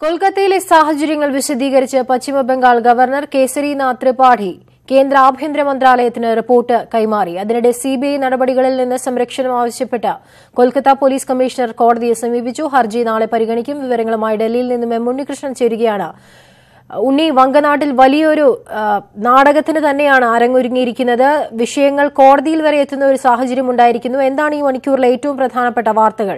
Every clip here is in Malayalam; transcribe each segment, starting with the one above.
കൊൽക്കത്തയിലെ സാഹചര്യങ്ങൾ വിശദീകരിച്ച് പശ്ചിമബംഗാൾ ഗവർണർ കേസരിനാഥ് ത്രിപാഠി കേന്ദ്ര ആഭ്യന്തര മന്ത്രാലയത്തിന് റിപ്പോർട്ട് കൈമാറി അതിനിടെ സിബിഐ നടപടികളിൽ നിന്ന് സംരക്ഷണം ആവശ്യപ്പെട്ട് കൊൽക്കത്ത പോലീസ് കമ്മീഷണർ കോടതിയെ സമീപിച്ചു ഹർജി നാളെ പരിഗണിക്കും വിവരങ്ങളുമായി ഡൽഹിയിൽ നിന്നും എം ഉണ്ണികൃഷ്ണൻ ചേരുകയാണ് ഉണ്ണി വങ്കനാട്ടിൽ വലിയൊരു ആ, നാടകത്തിന് തന്നെയാണ് അരങ്ങൊരുങ്ങിയിരിക്കുന്നത് വിഷയങ്ങൾ കോടതിയിൽ വരെ എത്തുന്ന ഒരു സാഹചര്യം ഉണ്ടായിരിക്കുന്നു എന്താണ് ഈ മണിക്കൂറിലെ ഏറ്റവും പ്രധാനപ്പെട്ട വാർത്തകൾ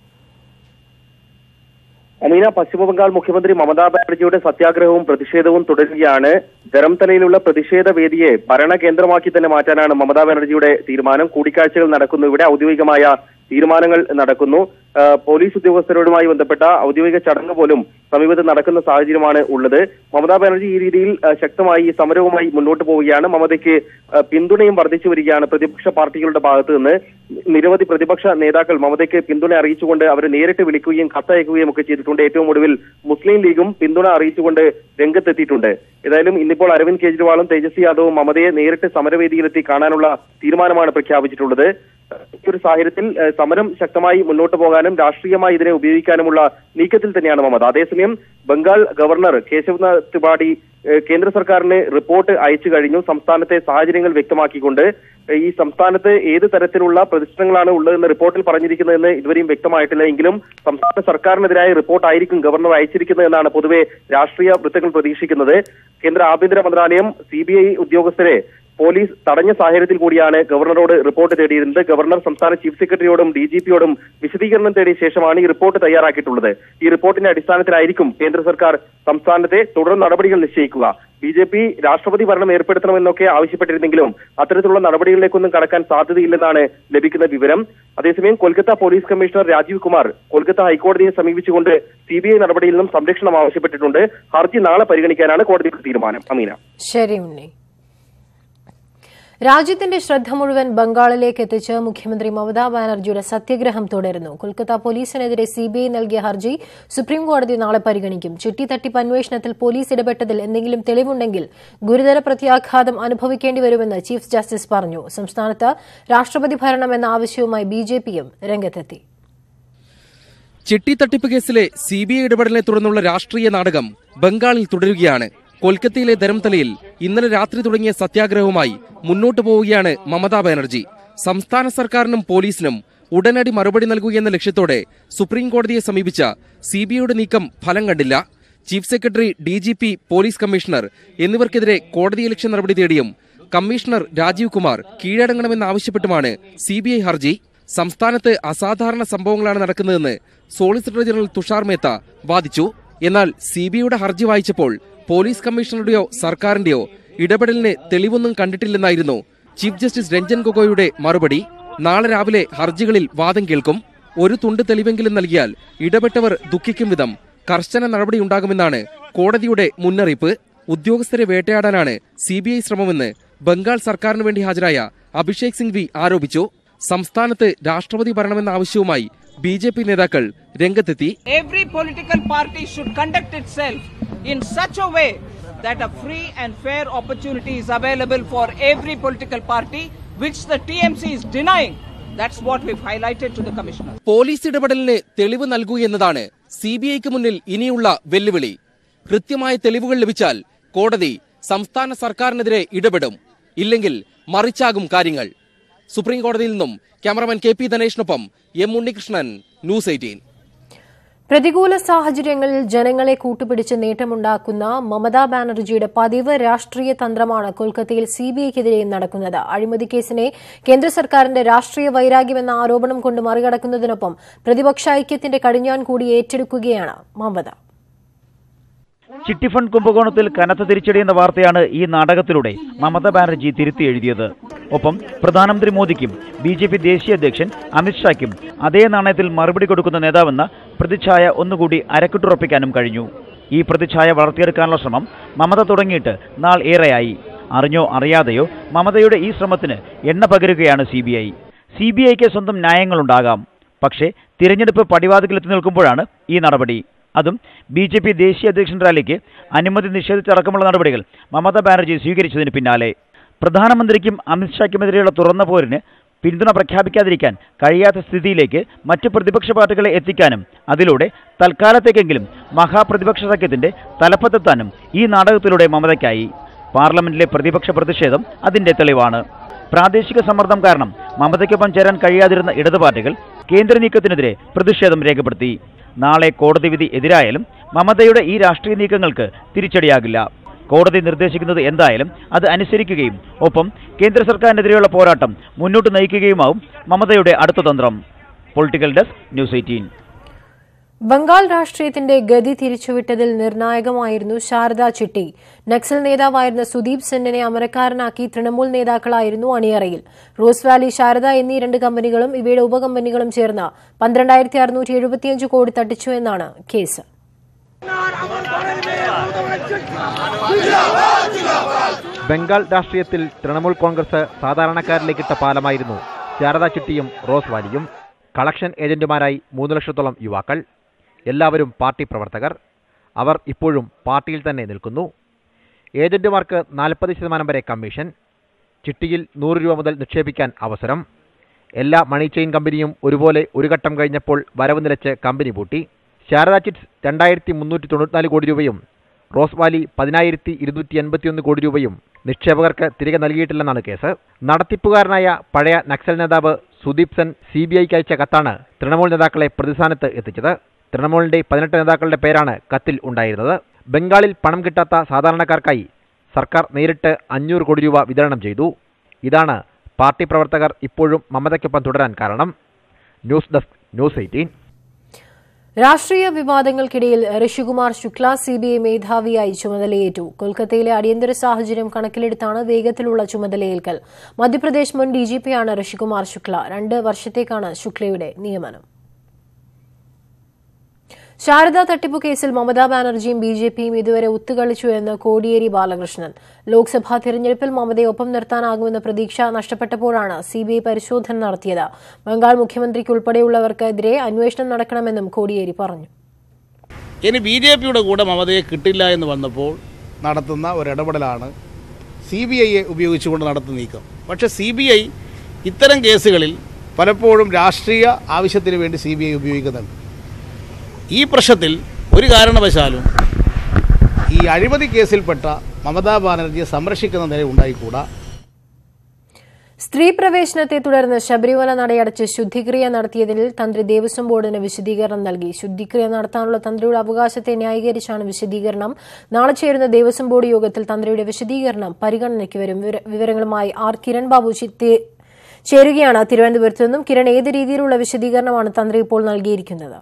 അമീന പശ്ചിമബംഗാൾ മുഖ്യമന്ത്രി മമതാ ബാനർജിയുടെ സത്യാഗ്രഹവും പ്രതിഷേധവും തുടരുകയാണ് ധരംതലയിലുള്ള പ്രതിഷേധ വേദിയെ ഭരണകേന്ദ്രമാക്കി തന്നെ മാറ്റാനാണ് മമതാ ബാനർജിയുടെ തീരുമാനം കൂടിക്കാഴ്ചകൾ നടക്കുന്നു ഇവിടെ ഔദ്യോഗികമായ തീരുമാനങ്ങൾ നടക്കുന്നു ആ, പോലീസ് ഉദ്യോഗസ്ഥരോടുമായി ബന്ധപ്പെട്ട ഔദ്യോഗിക ചടങ്ങ് പോലും സമീപത്ത് നടക്കുന്ന സാഹചര്യമാണ് ഉള്ളത് മമതാ ബാനർജി ഈ രീതിയിൽ ആ, ശക്തമായി ഈ സമരവുമായി മുന്നോട്ട് പോവുകയാണ് മമതയ്ക്ക് ആ, പിന്തുണയും വർദ്ധിച്ചു വരികയാണ് പ്രതിപക്ഷ പാർട്ടികളുടെ ഭാഗത്ത് നിന്ന് നിരവധി പ്രതിപക്ഷ നേതാക്കൾ മമതയ്ക്ക് പിന്തുണ അറിയിച്ചുകൊണ്ട് അവരെ നേരിട്ട് വിളിക്കുകയും കത്തയക്കുകയും ഒക്കെ ചെയ്തിട്ടുണ്ട് ഏറ്റവും ഒടുവിൽ മുസ്ലിം ലീഗും പിന്തുണ അറിയിച്ചുകൊണ്ട് രംഗത്തെത്തിയിട്ടുണ്ട് ഏതായാലും ഇന്നിപ്പോൾ അരവിന്ദ് കെജ്രിവാളും തേജസ്വി യാദവും മമതയെ നേരിട്ട് സമരവേദിയിലെത്തി കാണാനുള്ള തീരുമാനമാണ് പ്രഖ്യാപിച്ചിട്ടുള്ളത് ഈ ഒരു സാഹചര്യത്തിൽ ഏഹ്, സമരം ശക്തമായി മുന്നോട്ട് പോകാനും രാഷ്ട്രീയമായി ഇതിനെ ഉപയോഗിക്കാനുമുള്ള നീക്കത്തിൽ തന്നെയാണ് മമത അതേസമയം ബംഗാൾ ഗവർണർ കേശവനാഥ് ത്രിപാഠി ഏഹ്, കേന്ദ്ര സർക്കാരിന് റിപ്പോർട്ട് അയച്ചു കഴിഞ്ഞു സംസ്ഥാനത്തെ സാഹചര്യങ്ങൾ വ്യക്തമാക്കിക്കൊണ്ട് ഏഹ്, ഈ സംസ്ഥാനത്ത് ഏത് തരത്തിലുള്ള പ്രതിഷ്ഠങ്ങളാണ് ഉള്ളതെന്ന് റിപ്പോർട്ടിൽ പറഞ്ഞിരിക്കുന്നതെന്ന് ഇതുവരെയും വ്യക്തമായിട്ടില്ല എങ്കിലും സംസ്ഥാന സർക്കാരിനെതിരായ റിപ്പോർട്ട് ആയിരിക്കും ഗവർണർ അയച്ചിരിക്കുന്നത് എന്നാണ് പൊതുവെ രാഷ്ട്രീയ വൃത്തങ്ങൾ പ്രതീക്ഷിക്കുന്നത് കേന്ദ്ര ആഭ്യന്തര മന്ത്രാലയം സി ബി ഐ ഉദ്യോഗസ്ഥരെ പോലീസ് തടഞ്ഞ സാഹചര്യത്തിൽ കൂടിയാണ് ഗവർണറോട് റിപ്പോർട്ട് തേടിയിരുന്നത് ഗവർണർ സംസ്ഥാന ചീഫ് സെക്രട്ടറിയോടും ഡി ജി പിയോടും വിശദീകരണം തേടിയ ശേഷമാണ് ഈ റിപ്പോർട്ട് തയ്യാറാക്കിയിട്ടുള്ളത് ഈ റിപ്പോർട്ടിന്റെ അടിസ്ഥാനത്തിലായിരിക്കും കേന്ദ്ര സർക്കാർ സംസ്ഥാനത്തെ തുടർ നടപടികൾ നിശ്ചയിക്കുക ബി ജെ പി രാഷ്ട്രപതി ഭരണം ഏർപ്പെടുത്തണമെന്നൊക്കെ ആവശ്യപ്പെട്ടിരുന്നെങ്കിലും അത്തരത്തിലുള്ള നടപടികളിലേക്കൊന്നും കടക്കാൻ സാധ്യതയില്ലെന്നാണ് ലഭിക്കുന്ന വിവരം അതേസമയം കൊൽക്കത്ത പോലീസ് കമ്മീഷണർ രാജീവ് കുമാർ കൊൽക്കത്ത ഹൈക്കോടതിയെ സമീപിച്ചുകൊണ്ട് സി ബി ഐ നടപടിയിൽ നിന്നും സംരക്ഷണം ആവശ്യപ്പെട്ടിട്ടുണ്ട് ഹർജി നാളെ പരിഗണിക്കാനാണ് കോടതിയുടെ തീരുമാനം അമീന ശരി ഉണ്ണി രാജ്യത്തിന്റെ ശ്രദ്ധ മുഴുവൻ ബംഗാളിലേക്ക് എത്തിച്ച് മുഖ്യമന്ത്രി മമതാ ബാനർജിയുടെ സത്യഗ്രഹം തുടരുന്നു കൊൽക്കത്ത പോലീസിനെതിരെ സിബിഐ നൽകിയ ഹർജി സുപ്രീം കോടതി നാളെ പരിഗണിക്കും ചിട്ടി തട്ടിപ്പ് അന്വേഷണത്തിൽ പോലീസ് ഇടപെട്ടതിൽ എന്തെങ്കിലും തെളിവുണ്ടെങ്കിൽ ഗുരുതര പ്രത്യാഘാതം അനുഭവിക്കേണ്ടി വരുമെന്ന് ചീഫ് ജസ്റ്റിസ് പറഞ്ഞു സംസ്ഥാനത്ത് രാഷ്ട്രപതി ഭരണം എന്ന ആവശ്യവുമായി ബിജെപിയും രംഗത്തെത്തി ചിട്ടി തട്ടിപ്പ് കേസിലെ സി ബി ഐ ഇടപെടലിനെ തുടർന്നുള്ള രാഷ്ട്രീയ നാടകം ബംഗാളിൽ തുടരുകയാണ് കൊൽക്കത്തയിലെ ധരംതലയിൽ ഇന്നലെ രാത്രി തുടങ്ങിയ സത്യാഗ്രഹവുമായി മുന്നോട്ടു പോവുകയാണ് മമതാ ബാനർജി സംസ്ഥാന സർക്കാരിനും പോലീസിനും ഉടനടി മറുപടി നൽകുകയെന്ന ലക്ഷ്യത്തോടെ സുപ്രീം കോടതിയെ സമീപിച്ച സി ബി ഐയുടെ നീക്കം ഫലം കണ്ടില്ല chief secretary D G P police commissioner എന്നിവർക്കെതിരെ കോടതിയലക്ഷ്യ നടപടി തേടിയും കമ്മീഷണർ രാജീവ് കുമാർ കീഴടങ്ങണമെന്നാവശ്യപ്പെട്ടുമാണ് സി ബി ഐ ഹർജി സംസ്ഥാനത്ത് അസാധാരണ സംഭവങ്ങളാണ് നടക്കുന്നതെന്ന് സോളിസിറ്റർ ജനറൽ തുഷാർ മേത്ത വാദിച്ചു എന്നാൽ സി ബി ഐയുടെ ഹർജി വായിച്ചപ്പോൾ പോലീസ് കമ്മീഷണറുടെയോ സർക്കാരിന്റെയോ ഇടപെടലിന് തെളിവൊന്നും കണ്ടിട്ടില്ലെന്നായിരുന്നു ചീഫ് ജസ്റ്റിസ് രഞ്ജൻ ഗൊഗോയുടെ മറുപടി നാളെ രാവിലെ ഹർജികളിൽ വാദം കേൾക്കും ഒരു തുണ്ട് തെളിവെങ്കിലും നൽകിയാൽ ഇടപെട്ടവർ ദുഃഖിക്കും വിധം കർശന നടപടിയുണ്ടാകുമെന്നാണ് കോടതിയുടെ മുന്നറിയിപ്പ് ഉദ്യോഗസ്ഥരെ വേട്ടയാടാനാണ് സി ബി ഐ ശ്രമമെന്ന് ബംഗാൾ സർക്കാരിന് വേണ്ടി ഹാജരായ അഭിഷേക് സിംഗ്വി ആരോപിച്ചു സംസ്ഥാനത്ത് രാഷ്ട്രപതി ഭരണമെന്ന ആവശ്യവുമായി ബി ജെ പി നേതാക്കൾ രംഗത്തെത്തി every political party should conduct itself in such a way that a free and fair opportunity is available for every political party, which the TMC is denying. That's what we've highlighted to the commissioner. Police ഇടപെടലിന് തെളിവ് നൽകൂ എന്നതാണ് സി ബി ഐക്ക് മുന്നിൽ ഇനിയുള്ള വെല്ലുവിളി കൃത്യമായ തെളിവുകൾ ലഭിച്ചാൽ കോടതി സംസ്ഥാന സർക്കാരിനെതിരെ ഇടപെടും ഇല്ലെങ്കിൽ മറിച്ചാകും കാര്യങ്ങൾ സുപ്രീം കോടതിയിൽ നിന്നും ക്യാമറമാൻ കെ പി ധനേഷിനൊപ്പം എം ഉണ്ണികൃഷ്ണൻ ന്യൂസ് എയ്റ്റീൻ പ്രതികൂല സാഹചര്യങ്ങളിൽ ജനങ്ങളെ കൂട്ടുപിടിച്ച് നേട്ടമുണ്ടാക്കുന്ന മമതാ ബാനർജിയുടെ പതിവ് രാഷ്ട്രീയ തന്ത്രമാണ് കൊൽക്കത്തയിൽ സിബിഐക്കെതിരെയും നടക്കുന്നത് അഴിമതി കേസിനെ കേന്ദ്ര സർക്കാരിന്റെ രാഷ്ട്രീയ വൈരാഗ്യമെന്ന ആരോപണം കൊണ്ട് മറികടക്കുന്നതിനൊപ്പം പ്രതിപക്ഷ ഐക്യത്തിന്റെ കടിഞ്ഞാൻ കൂടി ഏറ്റെടുക്കുകയാണ് മമത ചിട്ടി ഫണ്ട് കുംഭകോണത്തിൽ കനത്ത തിരിച്ചടി എന്ന വാർത്തയാണ് ഈ നാടകത്തിലൂടെ മമതാ ബാനർജി തിരുത്തി എഴുതിയത് ഒപ്പം പ്രധാനമന്ത്രി മോദിക്കും ബി ജെ പി ദേശീയ അധ്യക്ഷൻ അമിത്ഷായ്ക്കും അതേ നാണയത്തിൽ മറുപടി കൊടുക്കുന്ന നേതാവെന്ന പ്രതിച്ഛായ ഒന്നുകൂടി അരക്കിട്ടുറപ്പിക്കാനും കഴിഞ്ഞു ഈ പ്രതിച്ഛായ വളർത്തിയെടുക്കാനുള്ള ശ്രമം മമത തുടങ്ങിയിട്ട് നാൾ ഏറെയായി അറിഞ്ഞോ അറിയാതെയോ മമതയുടെ ഈ ശ്രമത്തിന് എണ്ണ പകരുകയാണ് C B I C B ഐക്ക് സ്വന്തം ന്യായങ്ങളുണ്ടാകാം പക്ഷേ തിരഞ്ഞെടുപ്പ് പടിവാതിക്കലെത്തി നിൽക്കുമ്പോഴാണ് ഈ നടപടി അതും ബി ജെ പി ദേശീയ അധ്യക്ഷൻ റാലിക്ക് അനുമതി നിഷേധിച്ചടക്കമുള്ള നടപടികൾ മമതാ ബാനർജി സ്വീകരിച്ചതിന് പിന്നാലെ പ്രധാനമന്ത്രിക്കും അമിത്ഷായ്ക്കുമെതിരെയുള്ള തുറന്ന പോരിന് പിന്തുണ പ്രഖ്യാപിക്കാതിരിക്കാൻ കഴിയാത്ത സ്ഥിതിയിലേക്ക് മറ്റ് പ്രതിപക്ഷ പാർട്ടികളെ എത്തിക്കാനും അതിലൂടെ തൽക്കാലത്തേക്കെങ്കിലും മഹാപ്രതിപക്ഷ സഖ്യത്തിന്റെ തലപ്പത്തെത്താനും ഈ നാടകത്തിലൂടെ മമതയ്ക്കായി പാർലമെന്റിലെ പ്രതിപക്ഷ പ്രതിഷേധം അതിന്റെ തെളിവാണ് പ്രാദേശിക സമ്മർദ്ദം കാരണം മമതയ്ക്കൊപ്പം ചേരാൻ കഴിയാതിരുന്ന ഇടതു പാർട്ടികൾ കേന്ദ്ര നീക്കത്തിനെതിരെ പ്രതിഷേധം രേഖപ്പെടുത്തി നാളെ കോടതി വിധി എതിരായാലും മമതയുടെ ഈ രാഷ്ട്രീയ നീക്കങ്ങൾക്ക് തിരിച്ചടിയാകില്ല കോടതി നിർദ്ദേശിക്കുന്നത് എന്തായാലും അത് അനുസരിക്കുകയും ഒപ്പം കേന്ദ്ര സർക്കാരിനെതിരെയുള്ള പോരാട്ടം മുന്നോട്ട് നയിക്കുകയുമാവും മമതയുടെ അടുത്ത തന്ത്രം political desk news eighteen Bengal രാഷ്ട്രീയത്തിന്റെ ഗതി തിരിച്ചുവിട്ടതിൽ നിർണായകമായിരുന്നു ശാരദാ ചിട്ടി നക്സൽ നേതാവായിരുന്ന സുദീപ് സെന്നിനെ അമരക്കാരനാക്കി തൃണമൂൽ നേതാക്കളായിരുന്നു അണിയറയിൽ റോസ് വാലി ശാരദ എന്നീ രണ്ട് കമ്പനികളും ഇവയുടെ ഉപകമ്പനികളും ചേർന്ന് പന്ത്രണ്ടായിരത്തി അറുന്നൂറ്റി എഴുപത്തിയഞ്ച് കോടി തട്ടിച്ചു എന്നാണ് കേസ് ബംഗാൾ രാഷ്ട്രീയത്തിൽ തൃണമൂൽ കോൺഗ്രസ് സാധാരണക്കാരിലേക്കിട്ട പാലമായിരുന്നു ശാരദാ ചിട്ടിയും റോസ് വാലിയും കളക്ഷൻ ഏജന്റുമാരായി മൂന്ന് ലക്ഷത്തോളം യുവാക്കൾ എല്ലാവരും പാർട്ടി പ്രവർത്തകർ അവർ ഇപ്പോഴും പാർട്ടിയിൽ തന്നെ നിൽക്കുന്നു ഏജന്റുമാർക്ക് നാൽപ്പത് ശതമാനം വരെ കമ്മീഷൻ ചിട്ടിയിൽ നൂറ് രൂപ മുതൽ നിക്ഷേപിക്കാൻ അവസരം എല്ലാ മണി ചെയിൻ കമ്പനിയും ഒരുപോലെ ഒരു ഘട്ടം കഴിഞ്ഞപ്പോൾ വരവ് നിലച്ച് കമ്പനി പൂട്ടി ശാരദാ ചിറ്റ്സ് രണ്ടായിരത്തി മുന്നൂറ്റി തൊണ്ണൂറ്റിനാല് കോടി രൂപയും റോസ് വാലി പതിനായിരത്തി ഇരുന്നൂറ്റി എൺപത്തിയൊന്ന് കോടി രൂപയും നിക്ഷേപകർക്ക് തിരികെ നൽകിയിട്ടില്ലെന്നാണ് കേസ് നടത്തിപ്പുകാരനായ പഴയ നക്സൽ നേതാവ് സുദീപ് സെൻ സി ബി ഐക്ക് അയച്ച കത്താണ് തൃണമൂൽ നേതാക്കളെ പ്രതിസ്ഥാനത്ത് എത്തിച്ചത് തൃണമൂലിന്റെ പതിനെട്ട് നേതാക്കളുടെ പേരാണ് കത്തിൽ ഉണ്ടായിരുന്നത് ബംഗാളിൽ പണം കിട്ടാത്ത സാധാരണക്കാർക്കായി സർക്കാർ നേരിട്ട് അഞ്ഞൂറ് കോടി രൂപ വിതരണം ചെയ്തു ഇതാണ് പാർട്ടി പ്രവർത്തകർ ഇപ്പോഴും മമതയ്ക്കൊപ്പം തുടരാൻ കാരണം ന്യൂസ് ഡെസ്ക് ന്യൂസ് എയ്റ്റീൻ രാഷ്ട്രീയ വിവാദങ്ങൾക്കിടയിൽ ഋഷികുമാർ ശുക്ല സിബിഐ മേധാവിയായി ചുമതലയേറ്റു കൊൽക്കത്തയിലെ അടിയന്തര സാഹചര്യം കണക്കിലെടുത്താണ് വേഗത്തിലുള്ള ചുമതലയേൽക്കൽ മധ്യപ്രദേശ് മുൻ ഡിജിപിയാണ് ഋഷികുമാർ ശുക്ല രണ്ട് വർഷത്തേക്കാണ് ശുക്ലയുടെ നിയമനം ശാരദാ തട്ടിപ്പു കേസിൽ മമതാ ബാനർജിയും ബി ജെ പിയും ഇതുവരെ ഒത്തുകളിച്ചു എന്ന് കോടിയേരി ബാലകൃഷ്ണൻ ലോക്സഭാ തെരഞ്ഞെടുപ്പിൽ മമതയെ ഒപ്പം നിർത്താനാകുമെന്ന പ്രതീക്ഷ നഷ്ടപ്പെട്ടപ്പോഴാണ് സിബിഐ പരിശോധന നടത്തിയത് ബംഗാൾ മുഖ്യമന്ത്രിക്കുൾപ്പെടെയുള്ളവർക്കെതിരെ അന്വേഷണം നടക്കണമെന്നും കോടിയേരി പറഞ്ഞു ഇനി ബി ജെ പിയുടെ കൂടെ മമതയെ കിട്ടില്ല എന്ന് വന്നപ്പോൾ നടത്തുന്ന ഒരിടപെടലാണ് സി ബി ഐയെ ഉപയോഗിച്ചുകൊണ്ട് നടത്തുന്ന നീക്കം പക്ഷേ സി ബി ഐ ഇത്തരം കേസുകളിൽ പലപ്പോഴും രാഷ്ട്രീയ ആവശ്യത്തിന് വേണ്ടി സി ബി ഐ ഉപയോഗിക്കുന്നുണ്ട് ഈ പ്രശ്നത്തിൽ ഒരു കാരണവശാലും ഈ അഴിമതി കേസിൽപ്പെട്ട മമതാ ബാനർജിയെ സംരക്ഷിക്കുന്ന നില ഉണ്ടായിക്കൂടാ സ്ത്രീ പ്രവേശനത്തെ തുടർന്ന് ശബരിമല നടയടച്ച് ശുദ്ധിക്രിയ നടത്തിയതിൽ തന്ത്രി ദേവസ്വം ബോർഡിന് വിശദീകരണം നൽകി ശുദ്ധിക്രിയ നടത്താനുള്ള തന്ത്രിയുടെ അവകാശത്തെ ന്യായീകരിച്ചാണ് വിശദീകരണം നാളെ ചേരുന്ന ദേവസ്വം ബോർഡ് യോഗത്തിൽ തന്ത്രിയുടെ വിശദീകരണം പരിഗണനയ്ക്ക് വരും വിവര- വിവരങ്ങളുമായി ആർ കിരൺ ബാബു ചിത്തി- ചേരുകയാണ് തിരുവനന്തപുരത്ത് നിന്നും കിരൺ ഏത് രീതിയിലുള്ള വിശദീകരണമാണ് തന്ത്രി ഇപ്പോൾ നൽകിയിരിക്കുന്നത്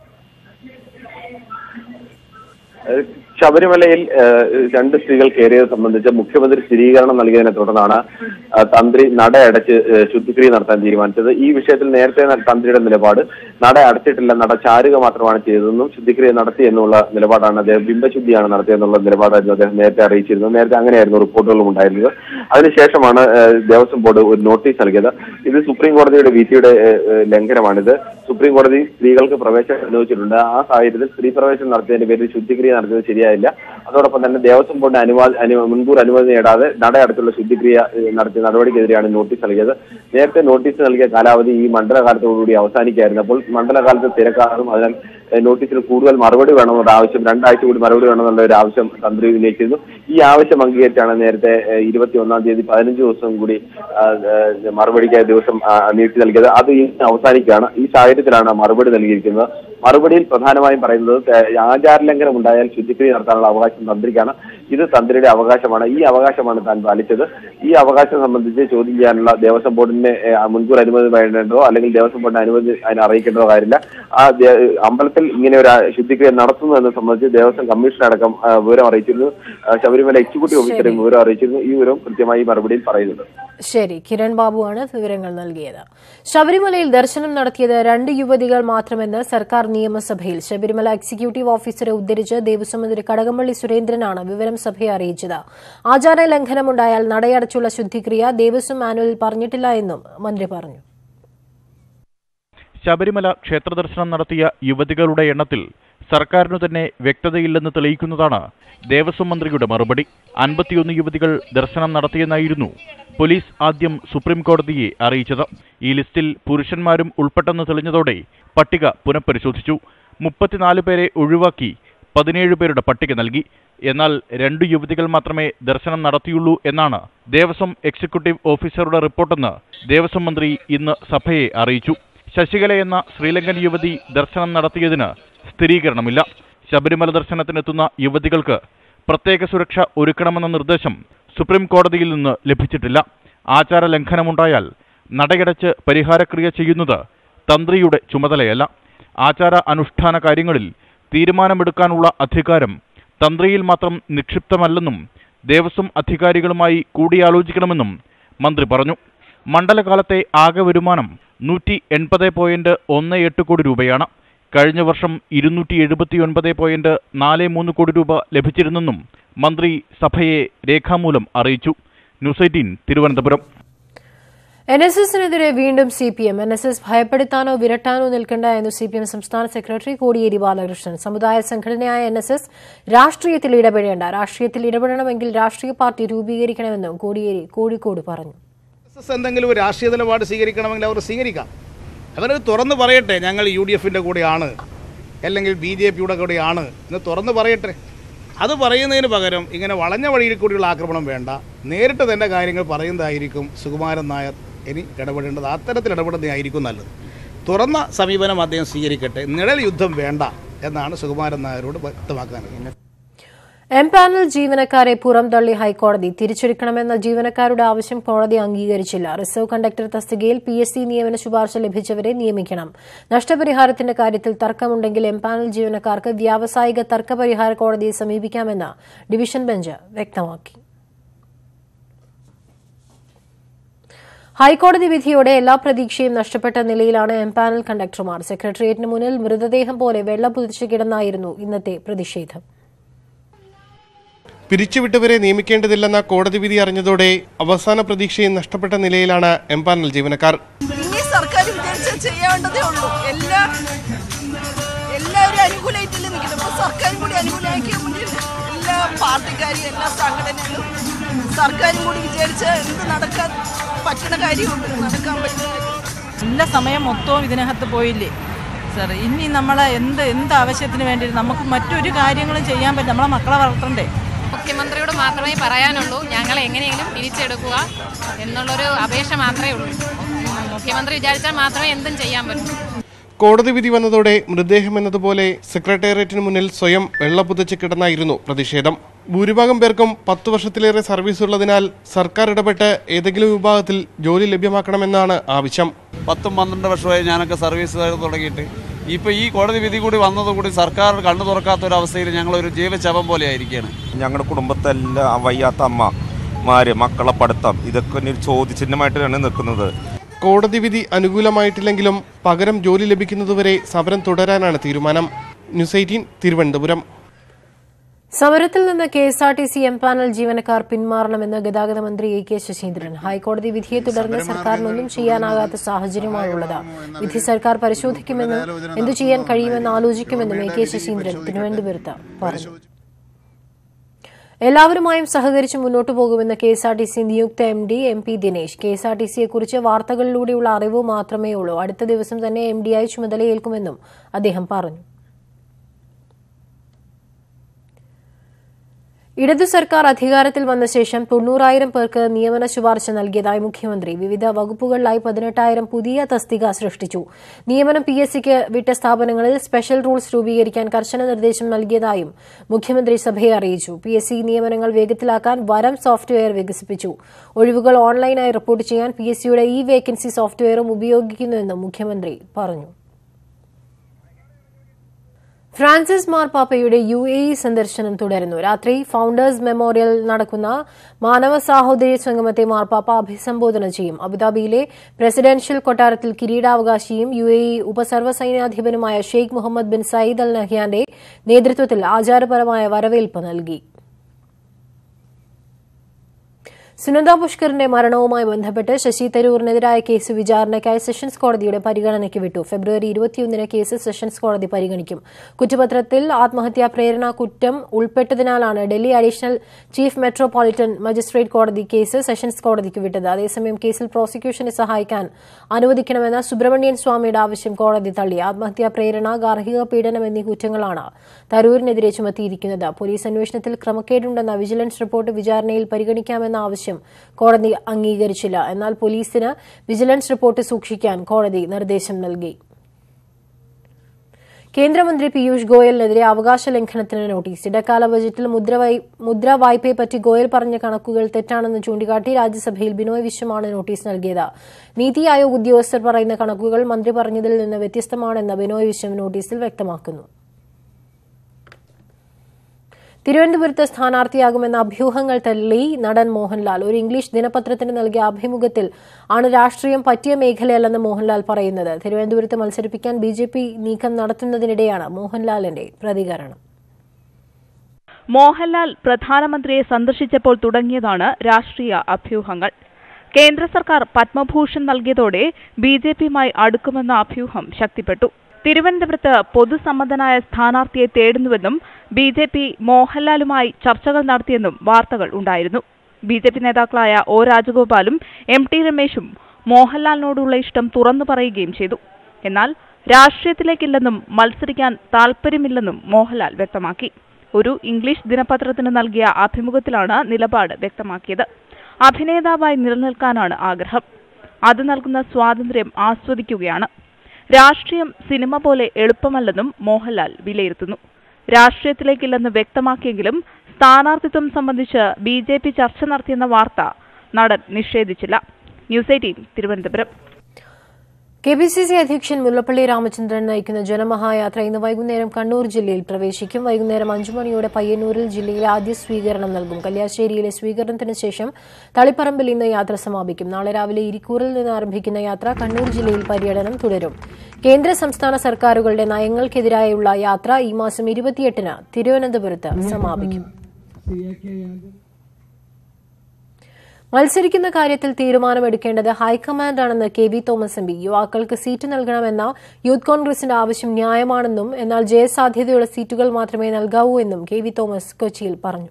ഏഹ് ശബരിമലയിൽ ഏഹ് രണ്ട് സ്ത്രീകൾ കയറിയത് സംബന്ധിച്ച് മുഖ്യമന്ത്രി സ്ഥിരീകരണം നൽകിയതിനെ തുടർന്നാണ് ആ, തന്ത്രി നട അടച്ച് ഏഹ് ശുദ്ധിക്രിയ നടത്താൻ തീരുമാനിച്ചത് ഈ വിഷയത്തിൽ നേരത്തെ ന- തന്ത്രിയുടെ നിലപാട് നട അടച്ചിട്ടില്ല നട ചാരുക മാത്രമാണ് ചെയ്തതെന്നും ശുദ്ധിക്രിയ നടത്തി എന്നുള്ള നിലപാടാണ് അദ്ദേഹം ബിംബശുദ്ധിയാണ് നടത്തിയെന്നുള്ള നിലപാടായിരുന്നു അദ്ദേഹം നേരത്തെ അറിയിച്ചിരുന്നത് നേരത്തെ അങ്ങനെയായിരുന്നു റിപ്പോർട്ടുകളും ഉണ്ടായിരുന്നത് അതിനുശേഷമാണ് ഏഹ് ദേവസ്വം ബോർഡ് ഒരു നോട്ടീസ് നൽകിയത് ഇത് സുപ്രീം കോടതിയുടെ വിധിയുടെ ഏഹ്, ഏഹ്, ലംഘനമാണിത് സുപ്രീം കോടതി സ്ത്രീകൾക്ക് പ്രവേശനം അനുവദിച്ചിട്ടുണ്ട് ആ സാഹചര്യത്തിൽ സ്ത്രീ പ്രവേശനം നടത്തിയതിന്റെ പേരിൽ ശുദ്ധിക്രിയ നടത്തിയത് ശരിയായില്ല അതോടൊപ്പം തന്നെ ദേവസ്വം ബോർഡിന്റെ അനുവാദ അനു- മുൻകൂർ അനുമതി നേടാതെ നടയടച്ചുള്ള ശുദ്ധിക്രിയ ഏഹ്, നടത്തിയ നടപടിക്കെതിരെയാണ് നോട്ടീസ് നൽകിയത് നേരത്തെ നോട്ടീസ് നൽകിയ കാലാവധി ഈ മണ്ഡലകാലത്തോടുകൂടി അവസാനിക്കായിരുന്നു അപ്പോൾ മണ്ഡലകാലത്ത് തിരക്കാറും അതിനാൽ ഏഹ്, നോട്ടീസിൽ കൂടുതൽ മറുപടി വേണമെന്നുള്ള ആവശ്യം രണ്ടാഴ്ച കൂടി മറുപടി വേണമെന്നുള്ള ഒരു ആവശ്യം തന്ത്രി ഉന്നയിച്ചിരുന്നു ഈ ആവശ്യം അംഗീകരിച്ചാണ് നേരത്തെ ഇരുപത്തി ഒന്നാം തീയതി പതിനഞ്ച് ദിവസം കൂടി ആ, ഏഹ്, മറുപടിക്കായി ദിവസം ആ, നീട്ടി നൽകിയത് അത് ഇന്ന് അവസാനിക്കുകയാണ് ഈ സാഹചര്യത്തിലാണ് മറുപടി നൽകിയിരിക്കുന്നത് മറുപടിയിൽ പ്രധാനമായും പറയുന്നത് തെ- ആചാരലംഘനം ഉണ്ടായാൽ ശുദ്ധിക്രിയ നടത്താനുള്ള അവകാശം തന്ത്രിക്കാണ് ഇത് തന്ത്രിയുടെ അവകാശമാണ് ഈ അവകാശമാണ് താൻ പാലിച്ചത് ഈ അവകാശം സംബന്ധിച്ച് ചോദ്യം ചെയ്യാനുള്ള ദേവസ്വം ബോർഡിന്റെ ഏഹ്, മുൻകൂർ അനുമതി വേണ്ടതോ അല്ലെങ്കിൽ ദേവസ്വം ബോർഡിന്റെ അനുമതി അതിന് അറിയിക്കേണ്ടതോ കാര്യമില്ല ആ ദേ- അമ്പലത്തിൽ ഇങ്ങനെ ഒരു ശുദ്ധിക്രിയ നടത്തുന്നു എന്ന് സംബന്ധിച്ച് ദേവസ്വം കമ്മീഷൻ അടക്കം ആ, വിവരം അറിയിച്ചിരുന്നു ആ, ശബരിമല എക്സിക്യൂട്ടീവ് ഓഫീസറും വിവരം അറിയിച്ചിരുന്നു ഈ വിവരം കൃത്യമായി മറുപടിയിൽ പറയുന്നുണ്ട് ശരി കിരൺ ബാബുവാണ് വിവരങ്ങൾ നൽകിയത് ശബരിമലയിൽ ദർശനം നടത്തിയത് രണ്ട് യുവതികൾ മാത്രമെന്ന് സർക്കാർ നിയമസഭയിൽ ശബരിമല എക്സിക്യൂട്ടീവ് ഓഫീസറെ ഉദ്ധരിച്ച് ദേവസ്വം മന്ത്രി കടകംപള്ളി സുരേന്ദ്രനാണ് വിവരം സഭയെ അറിയിച്ചത് ആചാര ലംഘനമുണ്ടായാൽ നടയടച്ചുള്ള ശുദ്ധിക്രിയ ദേവസ്വം മാനുവലിൽ പറഞ്ഞിട്ടില്ല എന്നും മന്ത്രി പറഞ്ഞു ശബരിമല ക്ഷേത്രദർശനം നടത്തിയ യുവതികളുടെ എണ്ണത്തിൽ സർക്കാരിനു തന്നെ വ്യക്തതയില്ലെന്ന് തെളിയിക്കുന്നതാണ് ദേവസ്വം മന്ത്രിയുടെ മറുപടി അൻപത്തിയൊന്ന് യുവതികൾ ദർശനം നടത്തിയെന്നായിരുന്നു പോലീസ് ആദ്യം സുപ്രീം കോടതിയെ അറിയിച്ചത് ഈ ലിസ്റ്റിൽ പുരുഷന്മാരും ഉൾപ്പെട്ടെന്ന് തെളിഞ്ഞതോടെ പട്ടിക പുനഃപരിശോധിച്ചു മുപ്പത്തിനാല് പേരെ ഒഴിവാക്കി പതിനേഴ് പേരുടെ പട്ടിക നൽകി എന്നാൽ രണ്ടു യുവതികൾ മാത്രമേ ദർശനം നടത്തിയുള്ളൂ എന്നാണ് ദേവസ്വം എക്സിക്യൂട്ടീവ് ഓഫീസറുടെ റിപ്പോർട്ടെന്ന് ദേവസ്വം മന്ത്രി ഇന്ന് സഭയെ അറിയിച്ചു ശശികല എന്ന ശ്രീലങ്കൻ യുവതി ദർശനം നടത്തിയതിന് സ്ഥിരീകരണമില്ല ശബരിമല ദർശനത്തിനെത്തുന്ന യുവതികൾക്ക് പ്രത്യേക സുരക്ഷ ഒരുക്കണമെന്ന നിർദ്ദേശം സുപ്രീം കോടതിയിൽ നിന്ന് ലഭിച്ചിട്ടില്ല ആചാര ലംഘനമുണ്ടായാൽ നടയടച്ച് പരിഹാരക്രിയ ചെയ്യുന്നത് തന്ത്രിയുടെ ചുമതലയല്ല ആചാര അനുഷ്ഠാന കാര്യങ്ങളിൽ തീരുമാനമെടുക്കാനുള്ള അധികാരം തന്ത്രിയിൽ മാത്രം നിക്ഷിപ്തമല്ലെന്നും ദേവസ്വം അധികാരികളുമായി കൂടിയാലോചിക്കണമെന്നും മന്ത്രി പറഞ്ഞു മണ്ഡലകാലത്തെ ആകെ വരുമാനം നൂറ്റി എൺപത് പോയിന്റ് ഒന്ന് എട്ട് കോടി രൂപയാണ് കഴിഞ്ഞ വർഷം ഇരുന്നൂറ്റി എഴുപത്തിയൊൻപത് പോയിന്റ് നാല് മൂന്ന് കോടി രൂപ ലഭിച്ചിരുന്നെന്നും മന്ത്രി സഭയെ രേഖാമൂലം അറിയിച്ചു news eighteen Thiruvananthapuram N S എസിനെതിരെ വീണ്ടും C P M N S S ഭയപ്പെടുത്താനോ വിരട്ടാനോ നിൽക്കണ്ട എന്ന് സി പി എം സംസ്ഥാന സെക്രട്ടറി കോടിയേരി ബാലകൃഷ്ണൻ സമുദായ സംഘടനയായ എൻ എസ് എസ് രാഷ്ട്രീയത്തിൽ ഇടപെടേണ്ട രാഷ്ട്രീയത്തിൽ ഇടപെടണമെങ്കിൽ രാഷ്ട്രീയ പാർട്ടി രൂപീകരിക്കണമെന്നും കോടിയേരി കോഴിക്കോട് പറഞ്ഞു എസ് എസ് എന്തെങ്കിലും ഒരു രാഷ്ട്രീയ നിലപാട് സ്വീകരിക്കണമെങ്കിൽ അവർ സ്വീകരിക്കാം അവരത് തുറന്ന് പറയട്ടെ ഞങ്ങൾ യു ഡി എഫിൻ്റെ കൂടെയാണ് അല്ലെങ്കിൽ ബി ജെ പിയുടെ കൂടെയാണ് എന്ന് തുറന്ന് പറയട്ടെ അത് പറയുന്നതിന് പകരം ഇങ്ങനെ വളഞ്ഞ വഴിയിൽ കൂടിയുള്ള ആക്രമണം വേണ്ട നേരിട്ട് തന്നെ കാര്യങ്ങൾ പറയുന്നതായിരിക്കും സുകുമാരൻ നായർ ഇനി ഇടപെടേണ്ടത് അത്തരത്തിൽ ഇടപെടുന്നതായിരിക്കും നല്ലത് തുറന്ന സമീപനം അദ്ദേഹം സ്വീകരിക്കട്ടെ നിഴൽ യുദ്ധം വേണ്ട എന്നാണ് സുകുമാരൻ നായരോട് വ്യക്തമാക്കാനുള്ളത് എം പാനൽ ജീവനക്കാരെ പുറംതള്ളി ഹൈക്കോടതി തിരിച്ചെടുക്കണമെന്ന ജീവനക്കാരുടെ ആവശ്യം കോടതി അംഗീകരിച്ചില്ല റിസർവ് കണ്ടക്ടർ തസ്തികയിൽ പി എസ് സി നിയമന ശുപാർശ ലഭിച്ചവരെ നിയമിക്കണം നഷ്ടപരിഹാരത്തിന്റെ കാര്യത്തിൽ തർക്കമുണ്ടെങ്കിൽ എം പാനൽ ജീവനക്കാർക്ക് വ്യാവസായിക തർക്കപരിഹാര കോടതിയെ സമീപിക്കാമെന്ന് ഡിവിഷൻ ബെഞ്ച് വ്യക്തമാക്കി ഹൈക്കോടതി വിധിയോടെ എല്ലാ പ്രതീക്ഷയും നഷ്ടപ്പെട്ട നിലയിലാണ് എം പാനൽ കണ്ടക്ടർമാർ സെക്രട്ടേറിയറ്റിന് മുന്നിൽ മൃതദേഹം പോലെ വെള്ളം പുതിച്ചു കിടന്നായിരുന്നു ഇന്നത്തെ പ്രതിഷേധം പിരിച്ചുവിട്ടവരെ നിയമിക്കേണ്ടതില്ലെന്ന കോടതി വിധി അറിഞ്ഞതോടെ അവസാന പ്രതീക്ഷയും നഷ്ടപ്പെട്ട നിലയിലാണ് എംപാനൽ ജീവനക്കാർ ഇനി സർക്കാർ വിചാരിച്ചാൽ ചെയ്യാവേണ്ടതേ ഉള്ളൂ എല്ലാ എല്ലാവരും അനുകൂലമായിട്ടല്ലേ നിൽക്കുന്നത് അപ്പോൾ സർക്കാരും കൂടി അനുകൂലമാക്കിയ എല്ലാ പാർട്ടിക്കാരും എല്ലാ സംഘടനകളും സർക്കാരും കൂടി വിചാരിച്ചാൽ എന്ത് നടക്കാൻ പറ്റുന്ന കാര്യമുണ്ട് നടക്കാൻ പറ്റുന്ന എല്ലാ സമയം മൊത്തവും ഇതിനകത്ത് പോയില്ലേ സാർ ഇനി നമ്മളെ എന്ത് എന്ത് ആവശ്യത്തിന് വേണ്ടി നമുക്ക് മറ്റൊരു കാര്യങ്ങളും ചെയ്യാൻ പറ്റും നമ്മളെ മക്കളെ വളർത്തണ്ടേ മുഖ്യമന്ത്രിയോട് മാത്രമേ പറയാനുള്ളൂ ഞങ്ങൾ എങ്ങനെയെങ്കിലും തിരിച്ചെടുക്കുക എന്നുള്ളൊരു അപേക്ഷ മാത്രമേ ഉള്ളൂ മുഖ്യമന്ത്രി വിചാരിച്ചാൽ മാത്രമേ എന്തും ചെയ്യാൻ പറ്റൂ കോടതി വിധി വന്നതോടെ മൃതദേഹം എന്നതുപോലെ സെക്രട്ടേറിയറ്റിന് മുന്നിൽ സ്വയം വെള്ളപ്പുതച്ച് കിടന്നായിരുന്നു പ്രതിഷേധം ഭൂരിഭാഗം പേർക്കും പത്തു വർഷത്തിലേറെ സർവീസ് ഉള്ളതിനാൽ സർക്കാർ ഇടപെട്ട് ഏതെങ്കിലും വിഭാഗത്തിൽ ജോലി ലഭ്യമാക്കണമെന്നാണ് ആവശ്യം പത്തും പന്ത്രണ്ട് വർഷമായി ഞാനൊക്കെ സർവീസ് തുടങ്ങിയിട്ട് ഇപ്പോൾ ഈ കോടതി വിധി കൂടി വന്നതുകൂടി സർക്കാർ കണ്ണു തുറക്കാത്ത ഒരു അവസ്ഥയിൽ ഞങ്ങളൊരു ജീവശവം പോലെ ആയിരിക്കുകയാണ് ഞങ്ങളുടെ കുടുംബത്തെല്ലാം വയ്യാത്ത അമ്മമാര് മക്കളെ പഠിത്തം ഇതൊക്കെ ഒരു ചോദ്യചിഹ്നമായിട്ടാണ് നിൽക്കുന്നത് കോടതി വിധി അനുകൂലമായിട്ടില്ലെങ്കിലും പകരം ജോലി ലഭിക്കുന്നതുവരെ സമരം തുടരാനാണ് തീരുമാനം ന്യൂസ് എയ്റ്റീൻ തിരുവനന്തപുരം സമരത്തിൽ നിന്ന് K S R T C empanel ജീവനക്കാർ പിന്മാറണമെന്ന് ഗതാഗത മന്ത്രി എ കെ ശശീന്ദ്രൻ ഹൈക്കോടതി വിധിയെ തുടർന്ന് സർക്കാരിനൊന്നും ചെയ്യാനാകാത്ത സാഹചര്യമാണുള്ളത് വിധി സർക്കാർ പരിശോധിക്കുമെന്നും എന്തു ചെയ്യാൻ കഴിയുമെന്ന് ആലോചിക്കുമെന്നും എ കെ ശശീന്ദ്രൻ തിരുവനന്തപുരത്ത് പറഞ്ഞു എല്ലാവരുമായും സഹകരിച്ച് മുന്നോട്ടു പോകുമെന്ന് K S R T C നിയുക്ത M D M P Dinesh K S R T സിയെക്കുറിച്ച് വാർത്തകളിലൂടെയുള്ള അറിവ് മാത്രമേ ഉള്ളൂ അടുത്ത ദിവസം തന്നെ എം ഡിയായി ചുമതലയേൽക്കുമെന്നും അദ്ദേഹം പറഞ്ഞു ഇടതു സർക്കാർ അധികാരത്തിൽ വന്ന ശേഷം തൊണ്ണൂറായിരം പേർക്ക് നിയമന ശുപാർശ നൽകിയതായി മുഖ്യമന്ത്രി വിവിധ വകുപ്പുകളിലായി പതിനെട്ടായിരം പുതിയ തസ്തിക സൃഷ്ടിച്ചു നിയമനം പി എസ് സിക്ക് വിട്ട സ്ഥാപനങ്ങളിൽ സ്പെഷ്യൽ റൂൾസ് രൂപീകരിക്കാൻ കർശന നിർദ്ദേശം നൽകിയതായും മുഖ്യമന്ത്രി സഭയെ അറിയിച്ചു പി എസ് സി നിയമനങ്ങൾ വേഗത്തിലാക്കാൻ വരം സോഫ്റ്റ്വെയർ വികസിപ്പിച്ചു ഒഴിവുകൾ ഓൺലൈനായി റിപ്പോർട്ട് ചെയ്യാൻ പി എസ് സിയുടെ ഇ വേക്കൻസി സോഫ്റ്റ്വെയറും ഉപയോഗിക്കുന്നുവെന്നും മുഖ്യമന്ത്രി പറഞ്ഞു ഫ്രാൻസിസ് മാർപ്പാപ്പയുടെ യു എ ഇ സന്ദർശനം തുടരുന്നു രാത്രി ഫൌണ്ടേഴ്സ് മെമ്മോറിയൽ നടക്കുന്ന മാനവ സാഹോദര്യ സംഗമത്തെ മാർപ്പാപ്പ അഭിസംബോധന ചെയ്യും അബുദാബിയിലെ പ്രസിഡൻഷ്യൽ കൊട്ടാരത്തിൽ കിരീടാവകാശിയും യു എ ഇ ഉപസർവ്വസൈന്യാധിപനുമായ Sheikh Mohammed bin Zayed Al നഹ്യാന്റെ നേതൃത്വത്തിൽ ആചാരപരമായ വരവേൽപ്പ് നൽകി സുനന്ദ പുഷ്കറിന്റെ മരണവുമായി ബന്ധപ്പെട്ട് ശശി തരൂറിനെതിരായ കേസ് വിചാരണയ്ക്കായി സെഷൻസ് കോടതിയുടെ പരിഗണനയ്ക്ക് വിട്ടു ഫെബ്രുവരി ഇരുപത്തിയൊന്നിന് കേസ് സെഷൻസ് കോടതി പരിഗണിക്കും കുറ്റപത്രത്തിൽ ആത്മഹത്യാ പ്രേരണ കുറ്റം ഉൾപ്പെട്ടതിനാലാണ് Delhi additional chief metropolitan magistrate കോടതി കേസ് സെഷൻസ് കോടതിക്ക് വിട്ടത് അതേസമയം കേസിൽ പ്രോസിക്യൂഷനെ സഹായിക്കാൻ അനുവദിക്കണമെന്ന സുബ്രഹ്മണ്യൻ സ്വാമിയുടെ ആവശ്യം കോടതി തള്ളി ആത്മഹത്യാ പ്രേരണ ഗാർഹിക പീഡനം എന്നീ കുറ്റങ്ങളാണ് തരൂരിനെതിരെ ചുമത്തിയിരിക്കുന്നത് പോലീസ് അന്വേഷണത്തിൽ ക്രമക്കേടുണ്ടെന്ന വിജിലൻസ് റിപ്പോർട്ട് വിചാരണയിൽ പരിഗണിക്കാമെന്ന ആവശ്യം കോടതി അംഗീകരിച്ചില്ല എന്നാൽ പോലീസിന് വിജിലൻസ് റിപ്പോർട്ട് സൂക്ഷിക്കാൻ കോടതി നിർദ്ദേശം നൽകി കേന്ദ്രമന്ത്രി പീയൂഷ് ഗോയലിനെതിരെ അവകാശ ലംഘനത്തിന് നോട്ടീസ് ഇടക്കാല ബജറ്റിൽ മുദ്ര വൈ- മുദ്ര വായ്പയെപ്പറ്റി ഗോയൽ പറഞ്ഞ കണക്കുകൾ തെറ്റാണെന്ന് ചൂണ്ടിക്കാട്ടി രാജ്യസഭയിൽ ബിനോയ് വിശ്വമാണ് നോട്ടീസ് നൽകിയത് നീതി ആയോഗ് ഉദ്യോഗസ്ഥർ പറയുന്ന കണക്കുകൾ മന്ത്രി പറഞ്ഞതിൽ നിന്ന് വ്യത്യസ്തമാണെന്ന് ബിനോയ് വിശ്വം നോട്ടീസിൽ വ്യക്തമാക്കുന്നു തിരുവനന്തപുരത്ത് സ്ഥാനാർത്ഥിയാകുമെന്ന അഭ്യൂഹങ്ങൾ തള്ളി നടൻ മോഹൻലാൽ ഒരു ഇംഗ്ലീഷ് ദിനപത്രത്തിന് നൽകിയ അഭിമുഖത്തിൽ ആണ് രാഷ്ട്രീയം പറ്റിയ മേഖലയല്ലെന്ന് മോഹൻലാൽ പറയുന്നത് തിരുവനന്തപുരത്ത് മത്സരിപ്പിക്കാൻ ബി ജെ പി നീക്കം നടത്തുന്നതിനിടെയാണ് മോഹൻലാലിന്റെ പ്രതികരണം മോഹൻലാൽ പ്രധാനമന്ത്രിയെ സന്ദർശിച്ചപ്പോൾ തുടങ്ങിയതാണ് രാഷ്ട്രീയ അഭ്യൂഹങ്ങൾ കേന്ദ്ര സർക്കാർ പത്മഭൂഷൺ നൽകിയതോടെ ബി ജെ പിയുമായി അടുക്കുമെന്ന അഭ്യൂഹം ശക്തിപ്പെട്ടു തിരുവനന്തപുരത്ത് പൊതുസമ്മതനായ സ്ഥാനാർത്ഥിയെ തേടുന്നുവെന്നും ബി ജെ പി മോഹൻലാലുമായി ചർച്ചകൾ നടത്തിയെന്നും വാർത്തകൾ ഉണ്ടായിരുന്നു ബി ജെ പി നേതാക്കളായ ഒ രാജഗോപാലും എം ടി രമേശും മോഹൻലാലിനോടുള്ള ഇഷ്ടം തുറന്നു പറയുകയും ചെയ്തു എന്നാൽ രാഷ്ട്രീയത്തിലേക്കില്ലെന്നും മത്സരിക്കാൻ താൽപര്യമില്ലെന്നും മോഹൻലാൽ വ്യക്തമാക്കി ഒരു ഇംഗ്ലീഷ് ദിനപത്രത്തിന് നൽകിയ അഭിമുഖത്തിലാണ് നിലപാട് വ്യക്തമാക്കിയത് അഭിനേതാവായി നിലനിൽക്കാനാണ് ആഗ്രഹം അത് നൽകുന്ന സ്വാതന്ത്ര്യം ആസ്വദിക്കുകയാണ് രാഷ്ട്രീയം സിനിമ പോലെ എളുപ്പമല്ലെന്നും മോഹൻലാൽ വിലയിരുത്തുന്നു രാഷ്ട്രീയത്തിലേക്കില്ലെന്ന് വ്യക്തമാക്കിയെങ്കിലും സ്ഥാനാർത്ഥിത്വം സംബന്ധിച്ച് ബി ജെ പി ചർച്ച നടത്തിയെന്ന വാർത്ത നടൻ നിഷേധിച്ചില്ല news eighteen Thiruvananthapuram K P C C അധ്യക്ഷൻ മുല്ലപ്പള്ളി രാമചന്ദ്രൻ നയിക്കുന്ന ജനമഹായാത്ര ഇന്ന് വൈകുന്നേരം കണ്ണൂർ ജില്ലയിൽ പ്രവേശിക്കും വൈകുന്നേരം അഞ്ചു മണിയോടെ പയ്യന്നൂരിൽ ജില്ലയിൽ ആദ്യ സ്വീകരണം നൽകും കല്യാശ്ശേരിയിലെ സ്വീകരണത്തിന് ശേഷം തളിപ്പറമ്പിൽ ഇന്ന് യാത്ര സമാപിക്കും നാളെ രാവിലെ ഇരിക്കൂറിൽ നിന്ന് ആരംഭിക്കുന്ന യാത്ര കണ്ണൂർ ജില്ലയിൽ പര്യടനം തുടരും കേന്ദ്ര സംസ്ഥാന സർക്കാരുകളുടെ നയങ്ങൾക്കെതിരായുള്ള യാത്ര ഈ മാസം ഇരുപത്തിയെട്ടിന് തിരുവനന്തപുരത്ത് സമാപിക്കും മത്സരിക്കുന്ന കാര്യത്തിൽ തീരുമാനമെടുക്കേണ്ടത് ഹൈക്കമാൻഡാണെന്ന് K V Thomas M P യുവാക്കൾക്ക് സീറ്റ് നൽകണമെന്ന യൂത്ത് കോൺഗ്രസിന്റെ ആവശ്യം ന്യായമാണെന്നും എന്നാൽ ജയസാധ്യതയുള്ള സീറ്റുകൾ മാത്രമേ നൽകാവൂ എന്നും കെ വി തോമസ് കൊച്ചിയിൽ പറഞ്ഞു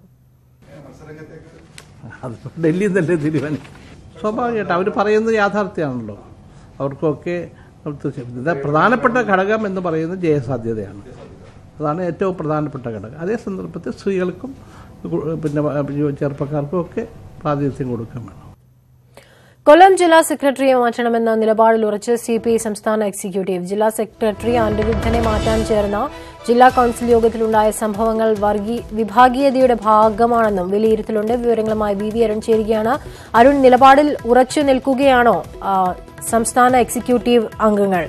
അതിപ്പോൾ ഡൽഹി തന്നെ തീരുമാനിക്കും സ്വാഭാവികമായിട്ട് അവർ പറയുന്നത് യാഥാർത്ഥ്യമാണല്ലോ അവർക്കൊക്കെ ഇത് പ്രധാനപ്പെട്ട ഘടകം എന്ന് പറയുന്നത് ജയസാധ്യതയാണ് അതാണ് ഏറ്റവും പ്രധാനപ്പെട്ട ഘടകം അതേ സന്ദർഭത്തിൽ സ്ത്രീകൾക്കും പിന്നെ ചെറുപ്പക്കാർക്കും ഒക്കെ പ്രാതിനിധ്യം കൊടുക്കാൻ വേണം കൊല്ലം ജില്ലാ സെക്രട്ടറിയെ മാറ്റണമെന്ന നിലപാടിൽ ഉറച്ച് സി പി ഐ സംസ്ഥാന എക്സിക്യൂട്ടീവ് ജില്ലാ സെക്രട്ടറി അനിരുദ്ധനെ മാറ്റാൻ ചേർന്ന ജില്ലാ കൌൺസിൽ യോഗത്തിലുണ്ടായ സംഭവങ്ങൾ വർഗീ വിഭാഗീയതയുടെ ഭാഗമാണെന്നും വിലയിരുത്തലുണ്ട് വിവരങ്ങളുമായി വി വി അരുൺ ചേരുകയാണ് അരുൺ നിലപാടിൽ ഉറച്ചു നിൽക്കുകയാണോ ആ, സംസ്ഥാന എക്സിക്യൂട്ടീവ് അംഗങ്ങൾ